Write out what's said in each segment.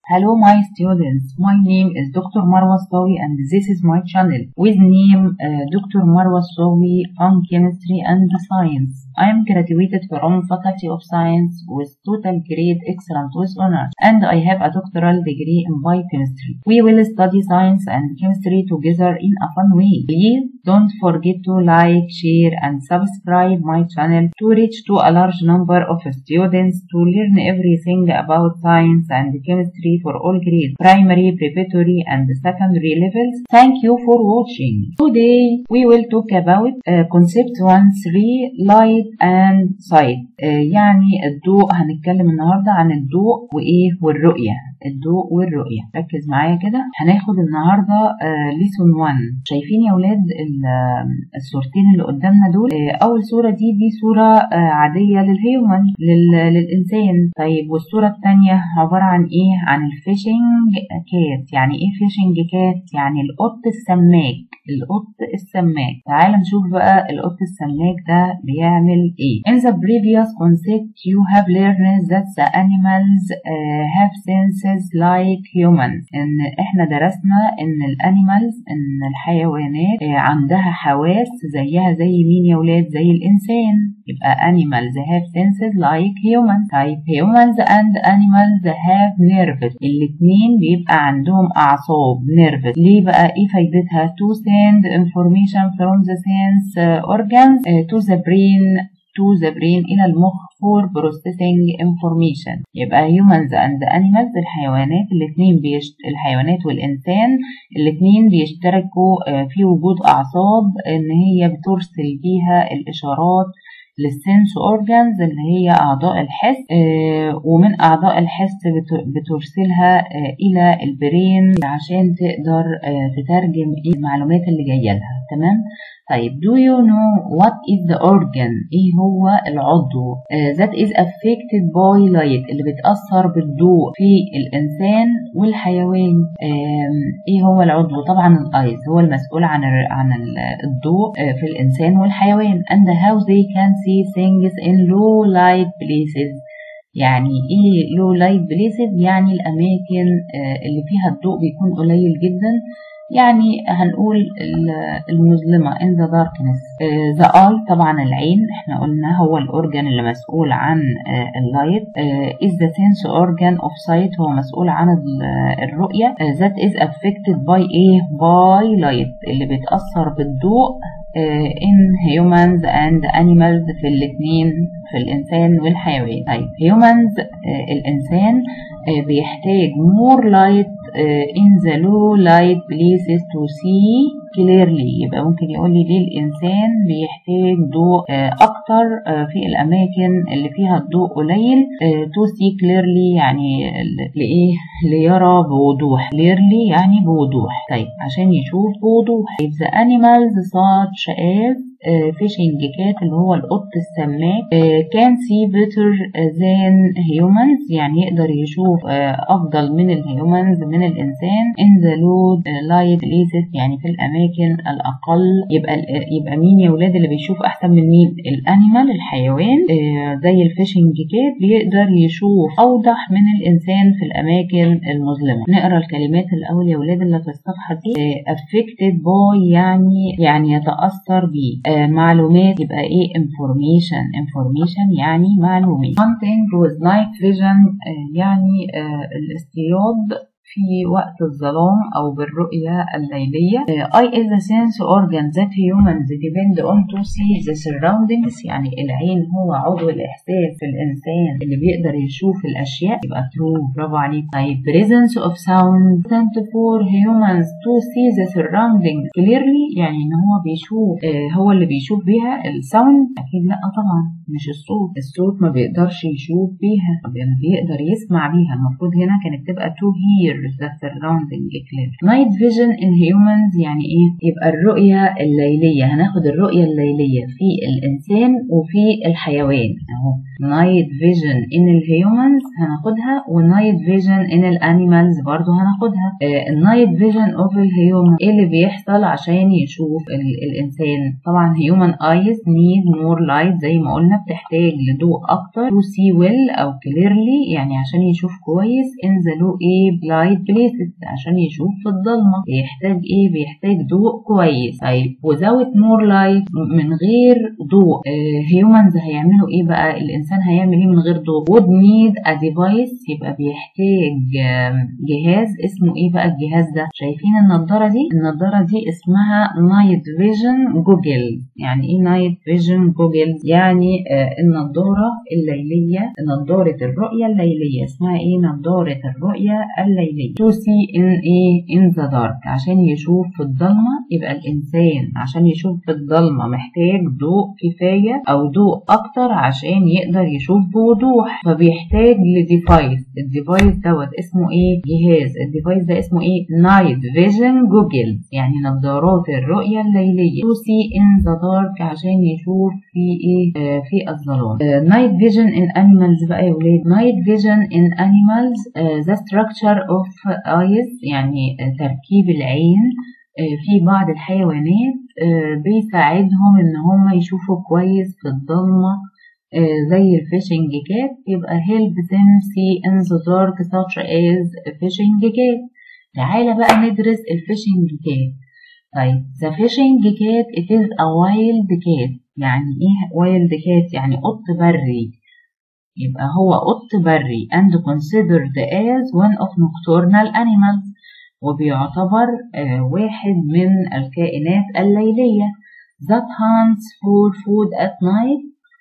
Hello my students, my name is Dr. Marwa Sawi and this is my channel with name uh, Dr. Marwa Sawi on Chemistry and Science. I am graduated from Faculty of Science with total grade excellent with honor and I have a doctoral degree in biochemistry. We will study science and chemistry together in a fun way. Please don't forget to like, share and subscribe my channel to reach to a large number of students to learn everything about science and chemistry for all grades, primary, preparatory and secondary levels. Thank you for watching. Today we will talk about uh, concept 1 3 light and sight. Uh, يعني الضوء هنتكلم النهارده عن الضوء وايه والرؤية الضوء والرؤية ركز معايا كده هناخد النهارده ليسون 1 شايفين يا ولاد الصورتين اللي قدامنا دول آه اول صورة دي دي صورة آه عادية للهيومن لل- للإنسان طيب والصورة التانية عبارة عن إيه؟ عن الفيشنج كات يعني إيه فيشنج كات؟ يعني القط السماك القط السماك تعال نشوف بقى القط السماك ده بيعمل إيه In the previous concept you have learned that the animals uh, have senses like humans إن إحنا درسنا إن الأنيمالز إن الحيوانات آه، عندها حواس زيها زي مين يا ولاد؟ زي الإنسان يبقى animals have senses like humans طيب humans and animals have nerves الاتنين بيبقى عندهم أعصاب nerves ليه بقى إيه فايدتها to send information from the sense uh, organs uh, to the brain to the brain إلى المخ for processing information يبقى humans and animals الحيوانات الاتنين بيشت... الحيوانات والإنسان الاتنين بيشتركوا آه، في وجود أعصاب إن هي بترسل بيها الإشارات للسنس اورجانز اللي هي اعضاء الحس آه، ومن اعضاء الحس بت- بترسلها آه، الى البرين عشان تقدر آه، تترجم إيه المعلومات اللي جايه لها تمام طيب do you know what is the organ ايه هو العضو آه، that is affected by light اللي بتأثر بالضوء في الإنسان والحيوان آم، ايه هو العضو طبعا الايز هو المسؤول عن الر- عن ال- الضوء آه، في الإنسان والحيوان and how they can see things in low light places يعني ايه low light places يعني الأماكن آه، اللي فيها الضوء بيكون قليل جدا يعني هنقول ال- المظلمة in the darkness آه، the eye طبعا العين احنا قلنا هو الأورجان اللي مسؤول عن آه، اللايت آه، is the sense organ of sight هو مسؤول عن ال- الرؤية آه، that is affected by ايه by light اللي بيتأثر بالضوء آه، in humans and animals في الاتنين في الإنسان والحيوان طيب humans آه، الإنسان آه، بيحتاج more light آه، in the low light places to see clearly يبقى ممكن يقول لي ليه الإنسان بيحتاج ضوء آه، أكتر آه، في الأماكن اللي فيها الضوء قليل آه، to see clearly يعني ل- لإيه ليرى بوضوح clearly يعني بوضوح طيب عشان يشوف بوضوح طيب the animals such as فيشنج كات اللي هو القط السماك كان سي better than humans يعني يقدر يشوف آه، أفضل من الهيومنز من الإنسان in the low light places يعني في الأماكن الأقل يبقى ال- يبقى مين يا ولاد اللي بيشوف أحسن من مين الأنيمال الحيوان آه، زي الفيشنج كات بيقدر يشوف أوضح من الإنسان في الأماكن المظلمة نقرأ الكلمات الأول يا ولاد اللي في الصفحة دي آه، affected by يعني يعني يتأثر بيه آه، معلومات يبقى ايه information information يعني معلومات hunting with night vision آه، يعني آه، الاصطياد في وقت الظلام أو بالرؤية الليلية آه، eye is the sense organ that humans depend on to see the surroundings يعني العين هو عضو الإحساس في الإنسان اللي بيقدر يشوف الأشياء يبقى true برافو عليك طيب presence of sound important for humans to see the surroundings clearly يعني إن هو بيشوف آه، هو اللي بيشوف بيها الساوند أكيد لأ طبعا مش الصوت الصوت ما بيقدرش يشوف بيها يعني بيقدر يسمع بيها المفروض هنا كانت تبقى to hear the surrounding clear night vision in humans يعني ايه يبقى الرؤية الليلية هناخد الرؤية الليلية في الإنسان وفي الحيوان اهو night vision in الهيومنز هناخدها ونايت فيجن in الانيمالز برضو هناخدها النايت فيجن اوف الهيومن ايه اللي بيحصل عشان يشوف ال الانسان طبعا human eyes need more light زي ما قلنا بتحتاج لضوء اكتر to see well او clearly يعني عشان يشوف كويس in the low ايه light places عشان يشوف في الضلمة بيحتاج ايه بيحتاج ضوء كويس طيب without more light من غير ضوء humans هيعملوا ايه بقى الانسان هيعمل ايه من غير ضوء would need a device يبقى بيحتاج جهاز اسمه ايه بقى الجهاز ده شايفين النضارة دي النضارة دي اسمها نايت فيجن جوجل يعني ايه نايت فيجن جوجل يعني آه النضارة الليلية نضارة الرؤية الليلية اسمها ايه نضارة الرؤية الليلية to see in ايه in the dark عشان يشوف في الضلمة يبقى الانسان عشان يشوف في الضلمة محتاج ضوء كفاية او ضوء اكتر عشان يقدر يشوف بوضوح فبيحتاج لديفايس الديفايس دوت اسمه ايه جهاز الديفايس ده اسمه ايه نايت فيجن جوجل يعني نظارات الرؤية الليلية to see in the dark عشان يشوف في ايه آه في الظلام نايت فيجن in animals بقى يا ولاد نايت فيجن in animals uh, the structure of eyes يعني تركيب العين في بعض الحيوانات بيساعدهم ان هم يشوفوا كويس في الضلمه زي الفيشنج كات يبقى help them see in the dark such as fishing cat تعالى بقى ندرس الفيشنج كات طيب the fishing cat it is a wild cat يعني ايه wild cat يعني قط بري يبقى هو قط بري and considered as one of nocturnal animals وبيعتبر آه واحد من الكائنات الليلية that hunts for food at night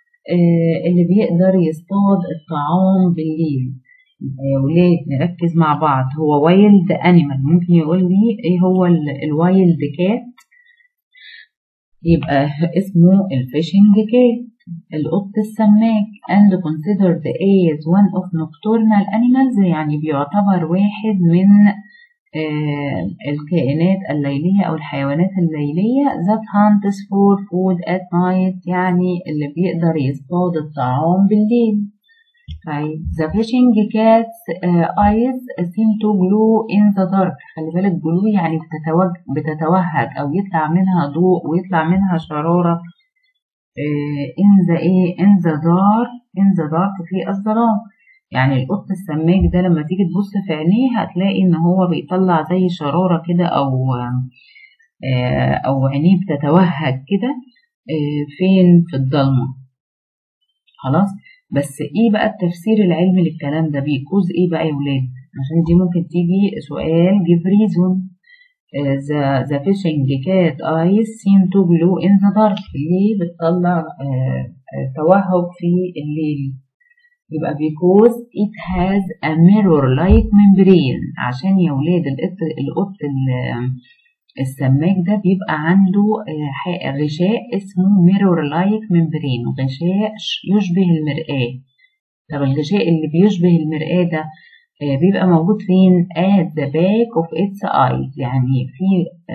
آه اللي بيقدر يصطاد الطعام بالليل يا ولاد نركز مع بعض هو وايلد انيمال ممكن يقول لي ايه هو الوايلد كات يبقى اسمه الفيشنج كات القط السماك and considered as one of nocturnal animals يعني بيعتبر واحد من آه الكائنات الليلية أو الحيوانات الليلية that hunts for food at night يعني اللي بيقدر يصطاد الطعام بالليل طيب the fishing cat's uh, eyes seem to glow in the dark خلي بالك glow يعني بتتوج بتتوهج أو يطلع منها ضوء ويطلع منها شرارة uh, in the in the dark in the dark في الظلام يعني القط السماك ده لما تيجي تبص في عينيه هتلاقي ان هو بيطلع زي شرارة كده او او عينيه بتتوهج كده فين في الضلمة خلاص بس ايه بقى التفسير العلمي للكلام ده بيكوز ايه بقى يا ولاد عشان دي ممكن تيجي سؤال give reason the, the fishing cat eyes seem to glow in the dark ليه بتطلع توهج في الليل يبقى because it has a mirror like membrane عشان يا ولاد القط القط السماك ده بيبقى عنده غشاء اسمه mirror like membrane غشاء يشبه المرآة طب الغشاء اللي بيشبه المرآة ده بيبقى موجود فين at the back of its eyes يعني في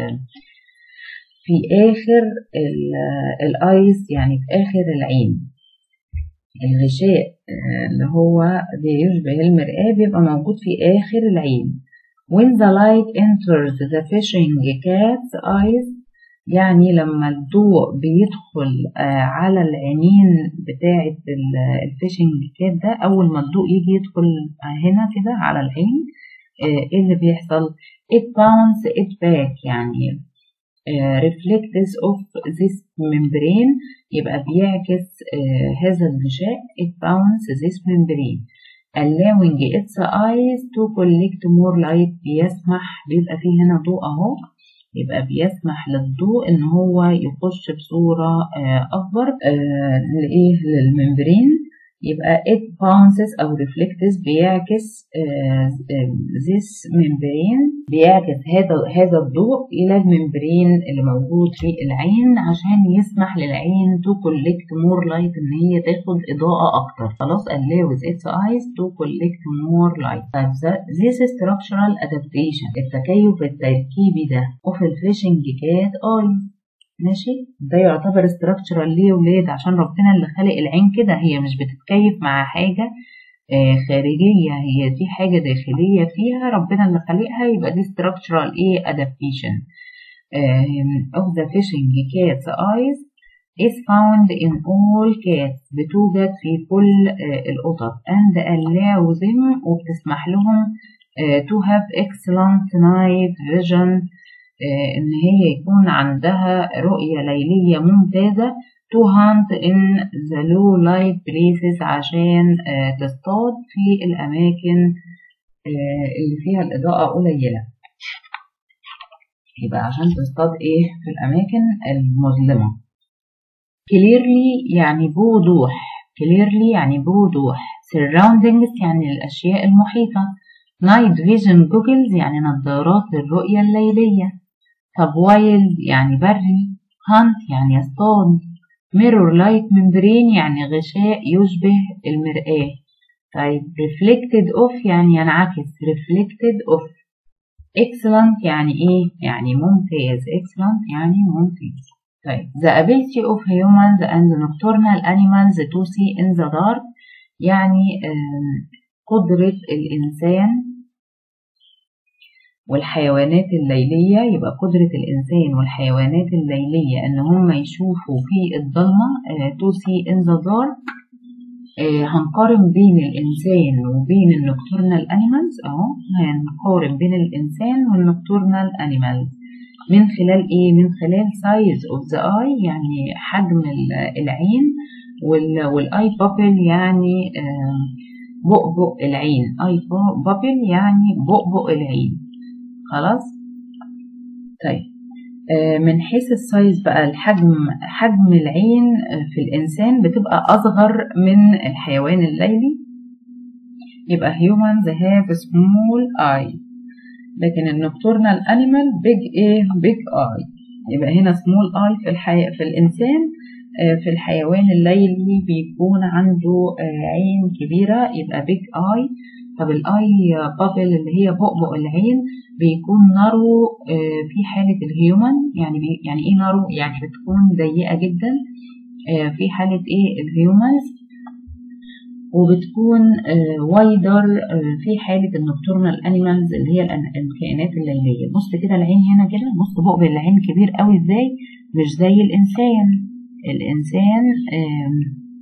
في آخر الايز يعني في آخر العين الغشاء اللي هو بيشبه المرآة بيبقى موجود في آخر العين when the light enters the fishing cat's eyes يعني لما الضوء بيدخل على العينين بتاعة الفيشنج كات ده أول ما الضوء يجي يدخل هنا كده على العين ايه اللي بيحصل it bounce it back يعني reflects of this membrane يبقى بيعكس هذا الغشاء it bounce this membrane allowing its eyes to collect more light بيسمح بيبقى فيه هنا ضوء اهو يبقى بيسمح للضوء ان هو يخش بصورة اكبر لايه للممبرين يبقى it bounces أو reflects بيعكس this membrane بيعكس هذا هذا الضوء إلى الممبرين اللي موجود في العين عشان يسمح للعين to collect more light إن هي تاخد إضاءة أكتر خلاص allows its eyes to collect more light طيب this structural adaptation التكيف التركيبي ده of the fishing cat eye ماشي ده يعتبر structural ليه يا ولاد عشان ربنا اللي خلق العين كده هي مش بتتكيف مع حاجة آه، خارجية هي دي حاجة داخلية فيها ربنا اللي خلقها يبقى دي structural ايه adaptation um, of the fishing cat's eyes is found in all cats بتوجد في كل آه، القطط and allow them وبتسمح لهم آه، to have excellent night vision آه، إن هي يكون عندها رؤية ليلية ممتازة to hunt in the low light places عشان آه، تصطاد في الأماكن آه، اللي فيها الإضاءة قليلة يبقى عشان تصطاد إيه في الأماكن المظلمة clearly يعني بوضوح clearly يعني بوضوح surroundings يعني الأشياء المحيطة night vision goggles يعني نظارات للرؤية الليلية طب wild يعني بري hunt يعني يصطاد mirror light membrane يعني غشاء يشبه المرآة طيب reflected off يعني ينعكس reflected off excellent يعني ايه يعني ممتاز excellent يعني ممتاز طيب the ability of humans and nocturnal animals to see in the dark يعني آم، قدرة الإنسان والحيوانات الليلية يبقى قدرة الإنسان والحيوانات الليلية إن هم يشوفوا في الضلمة آه، to see in the dark آه، هنقارن بين الإنسان وبين النكتورنال أنيمالز أهو هنقارن بين الإنسان والنكتورنال أنيمالز من خلال إيه؟ من خلال size of the eye يعني حجم ال- العين وال- والآي بابل يعني آه، بؤبؤ العين آي بابل يعني بؤبؤ العين خلاص طيب آه، من حيث السايز بقى الحجم حجم العين آه، في الإنسان بتبقى أصغر من الحيوان الليلي يبقى humans have small eye لكن النكتورنال animal big ايه big eye يبقى هنا small eye في الحي... في الإنسان آه، في الحيوان الليلي بيكون عنده آه، عين كبيرة يبقى big eye طب الاي بابل اللي هي بؤبؤ العين بيكون نارو آه، في حالة الهيومن يعني بي يعني ايه نارو يعني بتكون ضيقة جدا آه، في حالة ايه الهيومنز وبتكون وايدر في حالة النكتورنال انيمالز اللي هي الأن- الكائنات الليلية بص كده العين هنا كده بص بؤبؤ العين كبير قوي ازاي مش زي الانسان الانسان آم،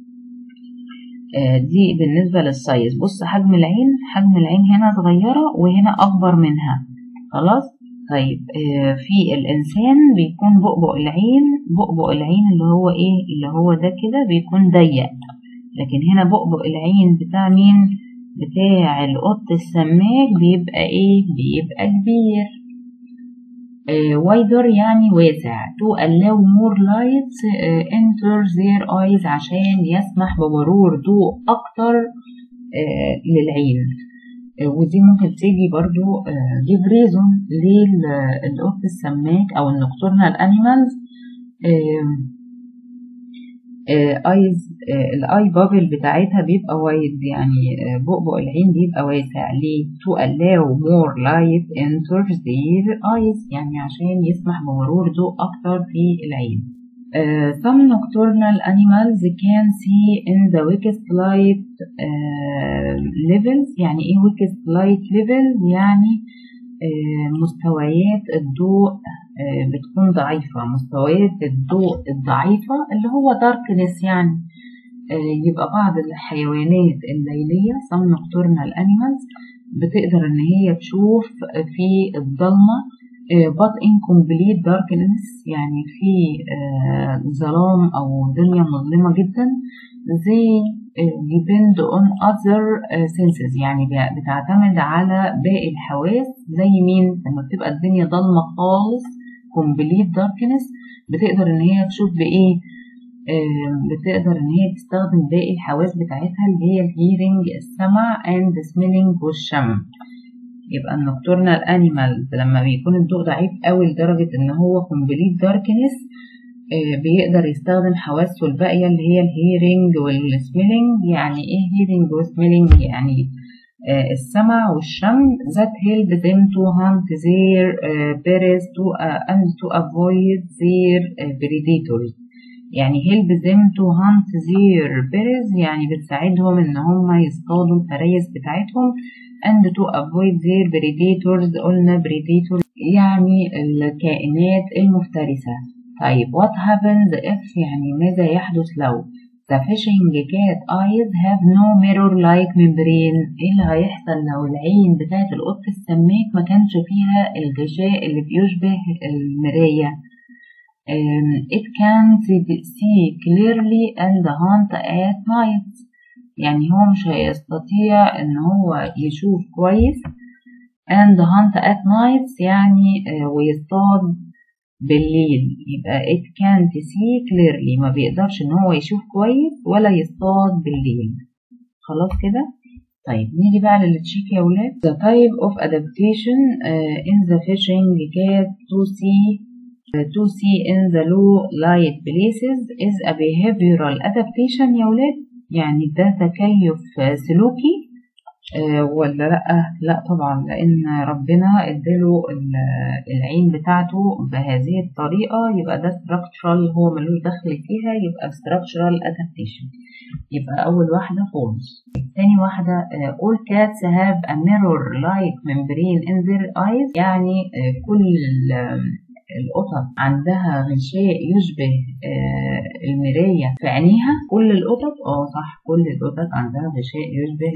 آه، دي بالنسبة للسايز بص حجم العين حجم العين هنا صغيرة وهنا أكبر منها خلاص طيب آه، في الإنسان بيكون بؤبؤ العين بؤبؤ العين اللي هو إيه اللي هو ده كده بيكون ضيق لكن هنا بؤبؤ العين بتاع مين بتاع القط السماك بيبقى إيه بيبقى كبير وايدر يعني واسع to allow more light آه، enter their eyes عشان يسمح بمرور ضوء أكتر آه، للعين آه، ودي ممكن تيجي برضو give reason للقط السماك أو النكتورنال animals ايز الاي بابل بتاعتها بيبقى وايد يعني آه، بؤبؤ العين بيبقى واسع ليه to allow more light enter their eyes يعني عشان يسمح بمرور ضوء اكتر في العين Uh, some nocturnal animals can see in the weakest light uh, levels يعني ايه weakest light level يعني uh, مستويات الضوء uh, بتكون ضعيفة مستويات الضوء الضعيفة اللي هو darkness يعني uh, يبقى بعض الحيوانات الليلية some nocturnal animals بتقدر ان هي تشوف في الضلمة uh, but in complete darkness يعني في uh, ظلام او دنيا مظلمة جدا they uh, depend on other uh, senses يعني ب- بتعتمد على باقي الحواس زي مين لما بتبقى الدنيا ضلمة خالص complete darkness بتقدر ان هي تشوف بايه آه، بتقدر ان هي تستخدم باقي الحواس بتاعتها اللي هي الهيرنج السمع and smelling والشم يبقى النكتورنال انيمال لما بيكون الضوء ضعيف قوي لدرجة ان هو complete darkness آه، بيقدر يستخدم حواسه الباقية اللي هي الهيرنج والسميلينج يعني ايه هيرنج وسميلينج يعني uh, السمع والشم that help them to hunt their uh, prey to, uh, and to avoid their uh, predators يعني help them to hunt their prey يعني بتساعدهم ان هم يصطادوا الفرايس بتاعتهم and to avoid their predators قلنا predators يعني الكائنات المفترسة طيب what happens if يعني ماذا يحدث لو the fishing cat eyes have no mirror like membrane ايه اللي هيحصل لو العين بتاعت القط السماك ما كانش فيها الغشاء اللي بيشبه المراية um, it can see clearly and hunt at night يعني هو مش هيستطيع ان هو يشوف كويس and hunt at night يعني uh, ويصطاد بالليل يبقى it can't see clearly ما بيقدرش ان هو يشوف كويس ولا يصطاد بالليل خلاص كده طيب نيجي بقى للتشيك يا ولاد the type of adaptation uh, in the fishing cat to see uh, to see in the low light places is a behavioral adaptation يا ولاد يعني ده تكيف سلوكي أه ولا لا لا طبعا لان ربنا اداله العين بتاعته بهذه الطريقه يبقى ده structural هو ملوش دخل فيها يبقى structural adaptation يبقى اول واحده خالص تاني واحده uh, all cats have a mirror like membrane in their eyes يعني uh, كل القطط عندها غشاء يشبه آه المراية في عينيها كل القطط اه صح كل القطط عندها غشاء يشبه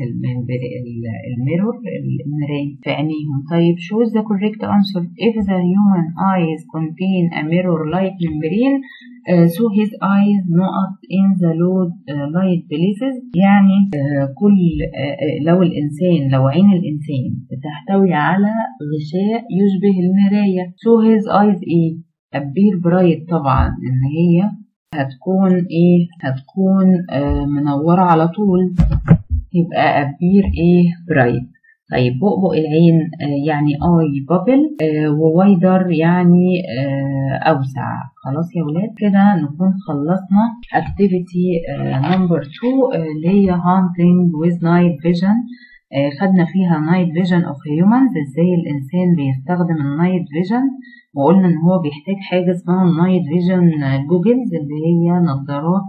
الميرور المراية في عينيهم طيب choose the correct answer if the human eyes contain a mirror like membrane uh, so his eyes not in the low uh, light places يعني uh, كل لو الإنسان لو عين الإنسان بتحتوي على غشاء يشبه المراية so his eyes ايه أبير برايت طبعا إن هي هتكون ايه هتكون منورة على طول يبقى أبير ايه برايت طيب بؤبؤ العين يعني اي بابل ووايدر يعني اوسع خلاص يا ولاد كده نكون خلصنا activity نمبر 2 اللي هي hunting with night vision خدنا فيها night vision of humans ازاي الانسان بيستخدم النايت فيجن وقلنا ان هو بيحتاج حاجه اسمها النايت فيجن جوجلز اللي هي نظارات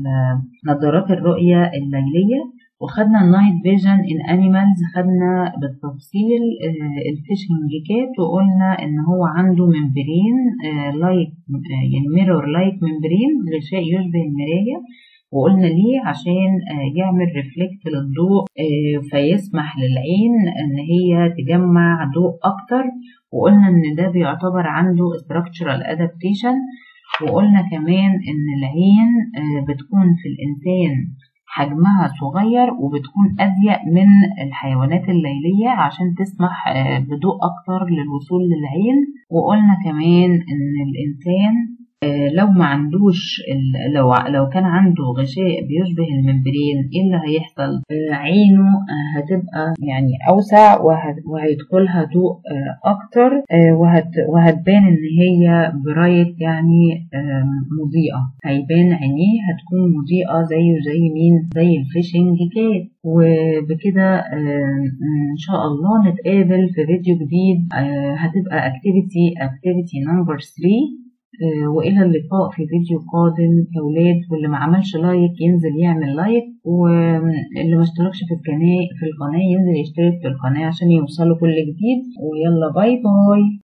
نظارات الرؤيه الليليه وخدنا النايت فيجن ان انيمالز خدنا بالتفصيل الفيشنج كات وقلنا ان هو عنده ممبرين لايك يعني ميرور لايك ممبرين غشاء يشبه المرايه وقلنا ليه عشان يعمل ريفلكت للضوء فيسمح للعين ان هي تجمع ضوء اكتر وقلنا ان ده بيعتبر عنده structural adaptation وقلنا كمان ان العين بتكون في الانسان حجمها صغير وبتكون أضيق من الحيوانات الليلية عشان تسمح بضوء أكتر للوصول للعين وقلنا كمان إن الإنسان لو ما عندوش لو لو كان عنده غشاء بيشبه الممبرين ايه اللي هيحصل عينه هتبقى يعني اوسع وهيدخلها ضوء اكتر وهت وهتبان ان هي برايت يعني مضيئه هيبان عينيه هتكون مضيئه زيه زي مين زي الفيشنج كات وبكده ان شاء الله نتقابل في فيديو جديد هتبقى اكتيفيتي اكتيفيتي نمبر 3 والى اللقاء في فيديو قادم يا ولاد واللي ما عملش لايك ينزل يعمل لايك واللي ما اشتركش في القناه في القناه ينزل يشترك في القناه عشان يوصله كل جديد ويلا باي باي